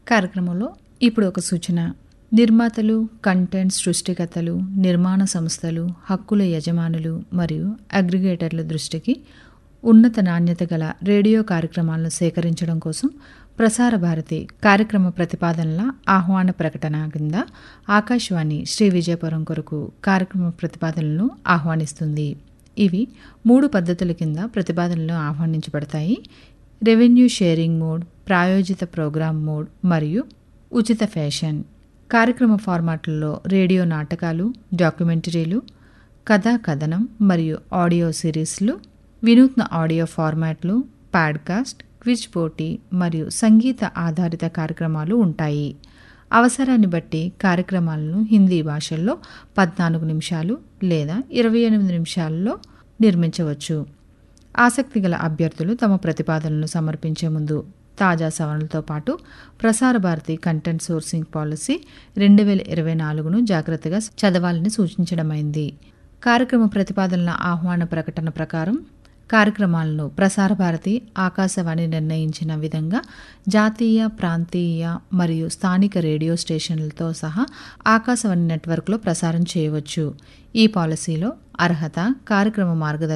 కార్యక్రమంలో ఇప్పుడు ఒక సూచన నిర్మాతలు కంటెంట్ సృష్టికర్తలు నిర్మాణ సంస్థలు హక్కుల యజమానులు మరియు అగ్రిగేటర్ల దృష్టికి ఉన్నత నాణ్యత గల రేడియో కార్యక్రమాలను సేకరించడం కోసం ప్రసార భారతి కార్యక్రమ ప్రతిపాదనల ఆహ్వాన ప్రకటన కింద ఆకాశవాణి శ్రీ విజయపురం కొరకు కార్యక్రమ ప్రతిపాదనలను ఆహ్వానిస్తుంది ఇవి మూడు పద్ధతుల కింద ప్రతిపాదనలు ఆహ్వానించబడతాయి రెవెన్యూ షేరింగ్ మోడ్ ప్రాయోజిత ప్రోగ్రామ్ మోడ్ మరియు ఉచిత ఫ్యాషన్ కార్యక్రమ ఫార్మాట్లలో రేడియో నాటకాలు డాక్యుమెంటరీలు కథా కథనం మరియు ఆడియో సిరీస్లు వినూత్న ఆడియో ఫార్మాట్లు పాడ్కాస్ట్ క్విజ్ పోటీ మరియు సంగీత ఆధారిత కార్యక్రమాలు ఉంటాయి అవసరాన్ని బట్టి కార్యక్రమాలను హిందీ భాషల్లో పద్నాలుగు నిమిషాలు లేదా ఇరవై ఎనిమిది నిమిషాల్లో నిర్మించవచ్చు ఆసక్తి గల అభ్యర్థులు తమ ప్రతిపాదనలను సమర్పించే ముందు తాజా సవరణలతో పాటు ప్రసార భారతి కంటెంట్ సోర్సింగ్ పాలసీ రెండు వేల ఇరవై నాలుగును జాగ్రత్తగా చదవాలని సూచించడమైంది కార్యక్రమ ప్రతిపాదనల ఆహ్వాన ప్రకటన ప్రకారం కార్యక్రమాలను ప్రసార భారతి ఆకాశవాణి నిర్ణయించిన విధంగా జాతీయ ప్రాంతీయ మరియు స్థానిక రేడియో స్టేషన్లతో సహా ఆకాశవాణి నెట్వర్క్లో ప్రసారం చేయవచ్చు ఈ పాలసీలో అర్హత కార్యక్రమ మార్గదర్శి